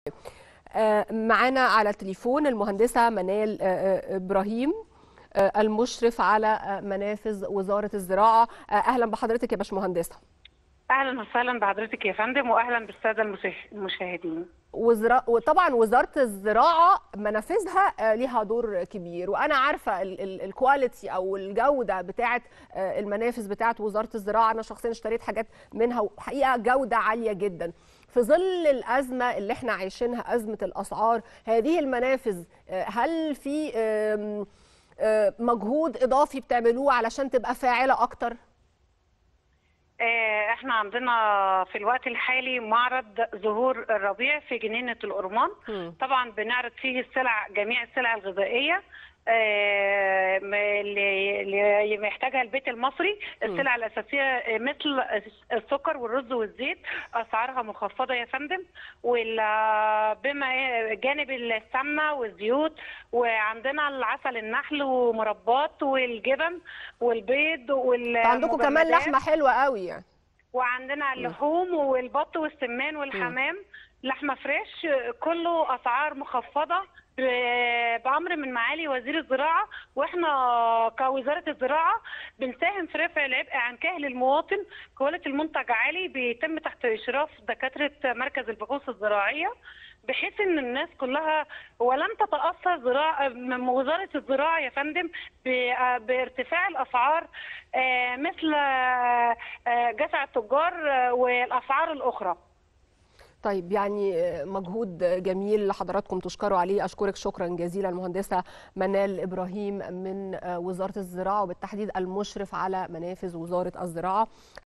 معانا على التليفون المهندسة منال إبراهيم المشرف على منافذ وزارة الزراعة أهلا بحضرتك يا باشمهندسة اهلا وسهلا بحضرتك يا فندم واهلا بالساده المشاهدين وزرا... وطبعا وزاره الزراعه منافذها ليها دور كبير وانا عارفه ال... ال... الكواليتي او الجوده بتاعه المنافذ بتاعه وزاره الزراعه انا شخصيا اشتريت حاجات منها وحقيقه جوده عاليه جدا في ظل الازمه اللي احنا عايشينها ازمه الاسعار هذه المنافذ هل في مجهود اضافي بتعملوه علشان تبقى فاعله اكتر احنا عندنا في الوقت الحالي معرض ظهور الربيع في جنينه الأرمان طبعا بنعرض فيه السلع جميع السلع الغذائيه اللي محتاجها البيت المصري السلع الاساسيه مثل السكر والرز والزيت اسعارها مخفضه يا فندم بما جانب السمنه والزيوت وعندنا العسل النحل ومربات والجبن والبيض وال عندكم كمان لحمه حلوه قوي يعني وعندنا اللحوم والبط والسمان والحمام لحمه فريش كله اسعار مخفضه بامر من معالي وزير الزراعه واحنا كوزاره الزراعه بنساهم في رفع العبء عن كاهل المواطن كواليتي المنتج عالي بيتم تحت اشراف دكاتره مركز البحوث الزراعيه بحيث ان الناس كلها ولن تتاثر زراعه من وزاره الزراعه يا فندم بارتفاع الاسعار مثل جشع التجار والاسعار الاخرى طيب يعني مجهود جميل لحضراتكم تشكروا عليه اشكرك شكرا جزيلا المهندسه منال ابراهيم من وزاره الزراعه وبالتحديد المشرف على منافذ وزاره الزراعه